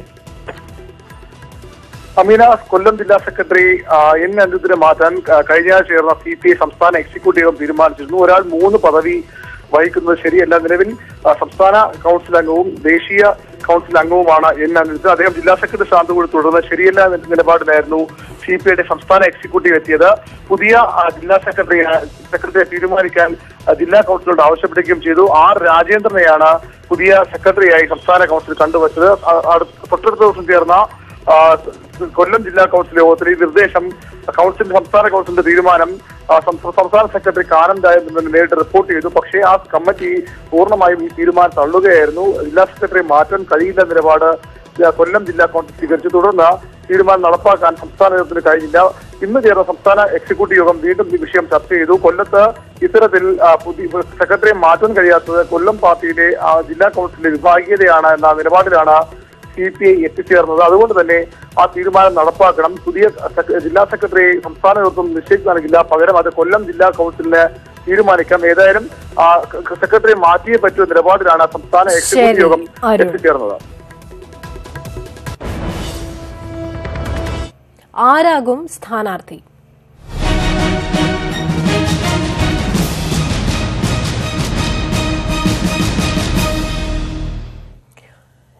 അമീന കൊല്ലം ജില്ലാ സെക്രട്ടറി ആ, എൻ അനിരുദ്ധനെ മാറ്റാൻ ആ, കഴിഞ്ഞ ആഴ്ച ചേർന്ന സി പി ഐ സംസ്ഥാന എക്സിക്യൂട്ടീവ് യോഗം തീരുമാനിച്ചിരുന്നു ഒരാൾ മൂന്ന് പദവി വഹിക്കുന്നത് ശരിയല്ല നിലവിൽ ആ, സംസ്ഥാന കൌൺസിൽ അംഗവും ദേശീയ കൌൺസിൽ അംഗവുമാണ് എൻ അനിരുദ്ധൻ അദ്ദേഹം ജില്ലാ സെക്രട്ടറി സ്ഥാനത്ത് കൂടി തുടർന്ന് ശരിയല്ല എന്ന നിലപാടിലായിരുന്നു സി പി ഐയുടെ സംസ്ഥാന എക്സിക്യൂട്ടീവ് എത്തിയത് പുതിയ ആ, ജില്ലാ സെക്രട്ടറി സെക്രട്ടറിയെ തീരുമാനിക്കാൻ ആ, ജില്ലാ കൌൺസിലോട് ആവശ്യപ്പെടുകയും ചെയ്തു ആർ രാജേന്ദ്രനെയാണ് പുതിയ സെക്രട്ടറിയായി സംസ്ഥാന കൌൺസിൽ കണ്ടുവച്ചത് ആ, അടുത്ത തൊട്ടടുത്ത ദിവസം ചേർന്ന ആ, കൊല്ലം ജില്ലാ കൌൺസിൽ യോഗത്തിൽ ഈ നിർദ്ദേശം കൌൺസിൽ സംസ്ഥാന കൌൺസിലിന്റെ തീരുമാനം ആ, സംസ്ഥ- സംസ്ഥാന സെക്രട്ടറി കാനന്ദായെന്ന് നേരിട്ട് റിപ്പോർട്ട് ചെയ്തു പക്ഷേ ആ കമ്മിറ്റി പൂർണ്ണമായും ഈ തീരുമാനം തള്ളുകയായിരുന്നു ജില്ലാ സെക്രട്ടറി മാറ്റാൻ കഴിയില്ല നിലപാട് ആ, കൊല്ലം ജില്ലാ കൌൺസിൽ സ്വീകരിച്ചു തുടർന്ന് തീരുമാനം നടപ്പാക്കാൻ സംസ്ഥാന നേതൃത്വത്തിന് കഴിഞ്ഞില്ല ഇന്ന് ചേർന്ന സംസ്ഥാന എക്സിക്യൂട്ടീവ് യോഗം വീണ്ടും ഈ വിഷയം ചർച്ച ചെയ്തു കൊല്ലത്ത് ഇത്തരത്തിൽ ആ, പുതിയ സെക്രട്ടറിയെ മാറ്റാൻ കഴിയാത്തത് കൊല്ലം പാർട്ടിയിലെ ആ, ജില്ലാ കൌൺസിലിന്റെ വിഭാഗീയതയാണ് എന്ന നിലപാടിലാണ് സി പി ഐ എത്തിച്ചേർന്നത് അതുകൊണ്ട് തന്നെ ആ തീരുമാനം നടപ്പാക്കണം പുതിയ സെക്ര- ജില്ലാ സെക്രട്ടറി സംസ്ഥാന നേതൃത്വം നിശ്ചയിച്ചു നൽകില്ല പകരം അത് കൊല്ലം ജില്ലാ കൌൺസിലിന് തീരുമാനിക്കാം ഏതായാലും ആ ക- സെക്രട്ടറി മാറ്റിയേ പറ്റൂ നിലപാടിലാണ് സംസ്ഥാന എക്സിക്യൂട്ടീവ് യോഗം അരുൺ. എത്തിച്ചേർന്നത് ആരാകും സ്ഥാനാർത്ഥി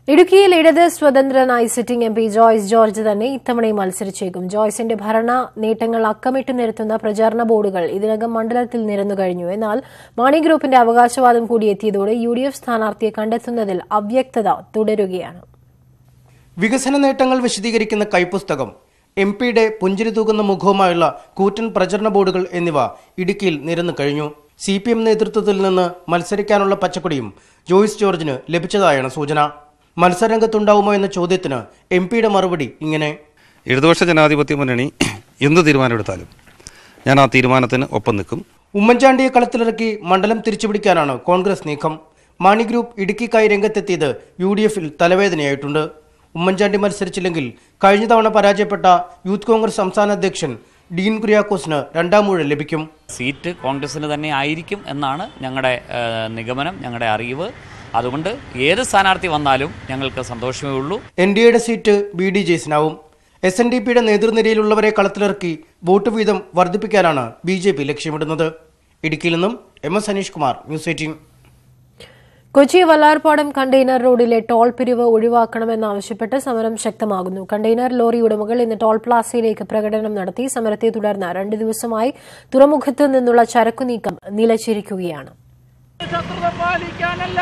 ഇടുക്കിയിൽ ഇടത് സ്വതന്ത്രനായി sitting M P Joyce George തന്നെ ഇത്തവണയും മത്സരിച്ചേക്കും ജോയ്സിന്റെ ഭരണ നേട്ടങ്ങൾ അക്കമിട്ട് നിരത്തുന്ന പ്രചാരണ ബോർഡുകൾ ഇതിനകം മണ്ഡലത്തിൽ നിരന്നു കഴിഞ്ഞു എന്നാൽ മാണി ഗ്രൂപ്പിന്റെ അവകാശവാദം കൂടി എത്തിയതോടെ യു ഡി എഫ് സ്ഥാനാർത്ഥിയെ കണ്ടെത്തുന്നതിൽ അവ്യക്തത തുടരുകയാണ് വികസന നേട്ടങ്ങൾ വിശദീകരിക്കുന്ന കൈപ്പുസ്തകം എം പിയുടെ പുഞ്ചിരി തൂകുന്ന മുഖവുമായുള്ള കൂറ്റൻ പ്രചരണ ബോർഡുകൾ എന്നിവ ഇടുക്കിയിൽ നിരന്നു കഴിഞ്ഞു സി പി എം നേതൃത്വത്തിൽ നിന്ന് മത്സരിക്കാനുള്ള പച്ചക്കൊടിയും ജോയിസ് ജോർജിന് ലഭിച്ചതായാണ് സൂചന മത്സരരംഗത്തുണ്ടാവുമോ എന്ന ചോദ്യത്തിന് എം പിയുടെ മറുപടി ഇങ്ങനെ ഇടതുപക്ഷ ജനാധിപത്യ മുന്നണി എന്ത് തീരുമാനമെടുത്താലും ഞാൻ ആ തീരുമാനത്തിന് ഒപ്പം നിൽക്കും ഉമ്മൻചാണ്ടിയെ കളത്തിലിറക്കി മണ്ഡലം തിരിച്ചുപിടിക്കാനാണ് കോൺഗ്രസ് നീക്കം മാണി ഗ്രൂപ്പ് ഇടുക്കിക്കായി രംഗത്തെത്തിയത് യു ഡി എഫിൽ തലവേദനയായിട്ടുണ്ട് ഉമ്മൻചാണ്ടി മത്സരിച്ചില്ലെങ്കിൽ കഴിഞ്ഞ തവണ പരാജയപ്പെട്ട യൂത്ത് കോൺഗ്രസ് സംസ്ഥാന അധ്യക്ഷൻ ഡീൻ കുര്യാക്കോസിന് രണ്ടാം ഊഴം ലഭിക്കും സീറ്റ് കോൺഗ്രസിന് തന്നെ ആയിരിക്കും എന്നാണ് ഞങ്ങളുടെ ഏഹ്, നിഗമനം ഞങ്ങളുടെ അറിവ് അതുകൊണ്ട് ഏത് സ്ഥാനാർത്ഥി വന്നാലും ഞങ്ങൾക്ക് സന്തോഷമേ ഉള്ളൂ എൻ ഡി എയുടെ സീറ്റ് ബി ഡി ജെസിനാവും എസ് എൻ ഡി പിയുടെ നേതൃനിരയിലുള്ളവരെ കളത്തിലിറക്കി വോട്ട് വീതം വർദ്ധിപ്പിക്കാനാണ് ബി ജെ പി ലക്ഷ്യമിടുന്നത് ഇടുക്കിയിൽ നിന്നും M S Aneesh Kumar news eighteen Kochi Vallarpadam container റോഡിലെ ടോൾ പിരിവ് ഒഴിവാക്കണമെന്നാവശ്യപ്പെട്ട് സമരം ശക്തമാകുന്നു കണ്ടെയ്നർ ലോറി ഉടമകൾ ഇന്ന് ടോൾ പ്ലാസയിലേക്ക് പ്രകടനം നടത്തി സമരത്തെ തുടർന്ന് രണ്ട് ദിവസമായി തുറമുഖത്ത് നിന്നുള്ള ചരക്കു നീക്കം നിലച്ചിരിക്കുകയാണ് ശത്രുത പാലിക്കാനല്ല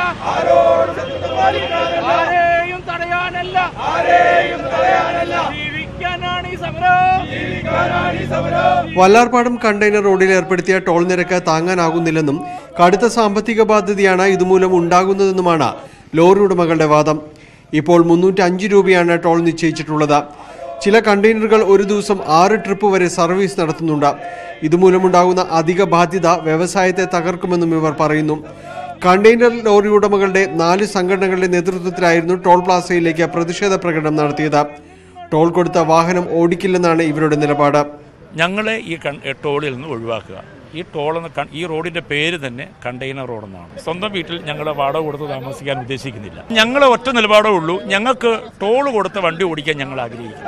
ആരെയും തടയാനല്ല ആരെയും തടയാനല്ല ജീവിക്കാനാണ് ഈ സമരം ജീവിക്കാനാണ് ഈ സമരം വല്ലാർപാടം കണ്ടെയ്നർ റോഡിൽ ഏർപ്പെടുത്തിയ ടോൾ നിരക്ക് താങ്ങാനാകുന്നില്ലെന്നും കടുത്ത സാമ്പത്തിക ബാധ്യതയാണ് ഇതുമൂലം ഉണ്ടാകുന്നതെന്നുമാണ് ലോറി ഉടമകളുടെ വാദം ഇപ്പോൾ മുന്നൂറ്റി അഞ്ച് രൂപയാണ് ടോൾ നിശ്ചയിച്ചിട്ടുള്ളത് ചില കണ്ടെയ്നറുകൾ ഒരു ദിവസം ആറ് ട്രിപ്പ് വരെ സർവീസ് നടത്തുന്നുണ്ട് ഇതുമൂലമുണ്ടാകുന്ന അധിക ബാധ്യത വ്യവസായത്തെ തകർക്കുമെന്നും ഇവർ പറയുന്നു കണ്ടെയ്നർ ലോറി ഉടമകളുടെ നാല് സംഘടനകളുടെ നേതൃത്വത്തിലായിരുന്നു ടോൾ പ്ലാസയിലേക്ക് പ്രതിഷേധ പ്രകടനം നടത്തിയത് ടോൾ കൊടുത്ത വാഹനം ഓടിക്കില്ലെന്നാണ് ഇവരുടെ നിലപാട് ഞങ്ങളെ ഈ കൺ ടോളിൽ നിന്ന് ഒഴിവാക്കുക ഈ ടോൾ എന്ന കൺ- ഈ റോഡിന്റെ പേര് തന്നെ കണ്ടെയ്നർ റോഡ് എന്നാണ് സ്വന്തം വീട്ടിൽ ഞങ്ങൾ വാടക കൊടുത്ത് താമസിക്കാൻ ഉദ്ദേശിക്കുന്നില്ല ഞങ്ങളെ ഒറ്റ നിലപാടേ ഉള്ളൂ ഞങ്ങൾക്ക് ടോൾ കൊടുത്ത വണ്ടി ഓടിക്കാൻ ഞങ്ങൾ ആഗ്രഹിക്കുന്നു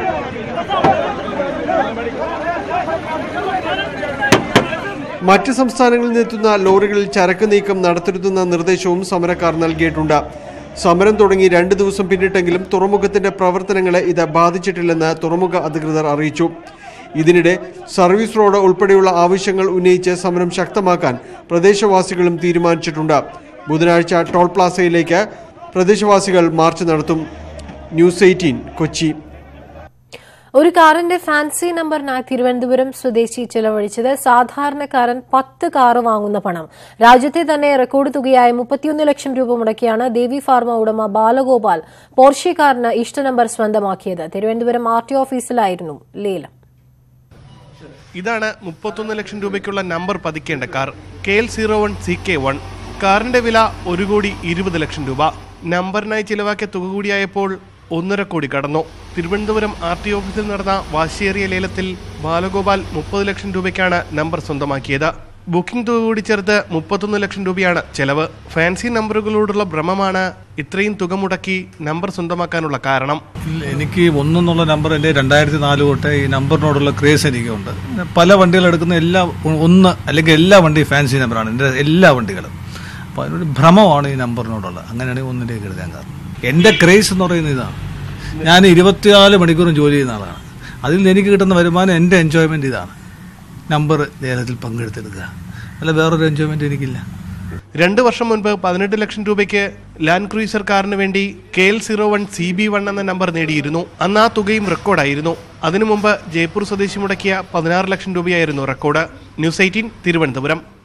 മറ്റ് സംസ്ഥാനങ്ങളിൽ നിന്നെത്തുന്ന ലോറികളിൽ ചരക്ക് നീക്കം നടത്തരുതെന്ന നിർദ്ദേശവും സമരക്കാർ നൽകിയിട്ടുണ്ട് സമരം തുടങ്ങി രണ്ട് ദിവസം പിന്നിട്ടെങ്കിലും തുറമുഖത്തിന്റെ പ്രവർത്തനങ്ങളെ ഇത് ബാധിച്ചിട്ടില്ലെന്ന് തുറമുഖ അധികൃതർ അറിയിച്ചു ഇതിനിടെ സർവീസ് റോഡ് ഉൾപ്പെടെയുള്ള ആവശ്യങ്ങൾ ഉന്നയിച്ച് സമരം ശക്തമാക്കാൻ പ്രദേശവാസികളും തീരുമാനിച്ചിട്ടുണ്ട് ബുധനാഴ്ച ടോൾ പ്ലാസയിലേക്ക് പ്രദേശവാസികൾ മാർച്ച് നടത്തും ന്യൂസ് എയ്റ്റീൻ കൊച്ചി ഒരു കാറിന്റെ ഫാൻസി നമ്പറിനായി തിരുവനന്തപുരം സ്വദേശി ചെലവഴിച്ചത് സാധാരണക്കാരൻ പത്ത് കാറ് വാങ്ങുന്ന പണം രാജ്യത്തെ തന്നെ റെക്കോർഡ് തുകയായ മുപ്പത്തിയൊന്ന് ലക്ഷം രൂപ മുടക്കിയാണ് ദേവി ഫാർമ ഉടമ ബാലഗോപാൽ പോർഷെ കാറിന് ഇഷ്ട നമ്പർ സ്വന്തമാക്കിയത് തിരുവനന്തപുരം ആർ ടി ഓഫീസിലായിരുന്നു ലേലം ഇതാണ് മുപ്പത്തൊന്ന് ലക്ഷം രൂപയ്ക്കുള്ള നമ്പർ പതിക്കേണ്ട car K L zero one C K one കാറിന്റെ വില ഒരു കോടി ഇരുപത് ലക്ഷം രൂപ നമ്പറിനായി ചിലവാക്കിയ തുക കൂടിയായപ്പോൾ ഒന്നര കോടി കടന്നു തിരുവനന്തപുരം ആർ ടി ഓഫീസിൽ നടന്ന വാശിയേറിയ ലേലത്തിൽ ബാലഗോപാൽ മുപ്പത് ലക്ഷം രൂപയ്ക്കാണ് നമ്പർ സ്വന്തമാക്കിയത് ബുക്കിംഗ് തുക കൂടി ചേർത്ത് മുപ്പത്തൊന്ന് ലക്ഷം രൂപയാണ് ചെലവ് ഫാൻസി നമ്പറുകളോടുള്ള ഭ്രമമാണ് ഇത്രയും തുക മുടക്കി നമ്പർ സ്വന്തമാക്കാനുള്ള കാരണം എനിക്ക് ഒന്നെന്നുള്ള നമ്പർ എൻ്റെ രണ്ടായിരത്തി നാല് തൊട്ട് ഈ നമ്പറിനോടുള്ള ക്രേസ് എനിക്കുണ്ട് പല വണ്ടികൾ എടുക്കുന്ന എല്ലാ ഒന്ന് അല്ലെങ്കിൽ എല്ലാ വണ്ടിയും ഫാൻസി നമ്പറാണ് എൻ്റെ എല്ലാ വണ്ടികളും അപ്പോൾ അതിനൊരു ഭ്രമമാണ് ഈ നമ്പറിനോടുള്ളത് അങ്ങനെയാണ് ഒന്നിലേക്ക് എഴുതാൻ കാരണം എൻ്റെ ക്രേസ് എന്ന് പറയുന്നത് ഇതാണ് ഞാൻ ഇരുപത്തിനാല് മണിക്കൂറും ജോലി ചെയ്യുന്ന ആളാണ് അതിൽ നിന്ന് എനിക്ക് കിട്ടുന്ന വരുമാനം എൻ്റെ എൻജോയ്മെൻ്റ് ഇതാണ് നമ്പർ ലേലത്തിൽ പങ്കെടുത്തെടുക്കുക അല്ല വേറൊരു എൻജോയ്മെൻ്റ് എനിക്കില്ല രണ്ട് വർഷം മുൻപ് പതിനെട്ട് ലക്ഷം രൂപയ്ക്ക് ലാൻഡ് ക്രൂയിസർ കാറിന് വേണ്ടി K L zero one C B one എന്ന നമ്പർ നേടിയിരുന്നു അന്ന് ആ തുകയും റെക്കോർഡായിരുന്നു അതിനു മുമ്പ് ജയ്പൂർ സ്വദേശി മുടക്കിയ പതിനാറ് ലക്ഷം രൂപയായിരുന്നു റെക്കോർഡ് ന്യൂസ് എയ്റ്റീൻ തിരുവനന്തപുരം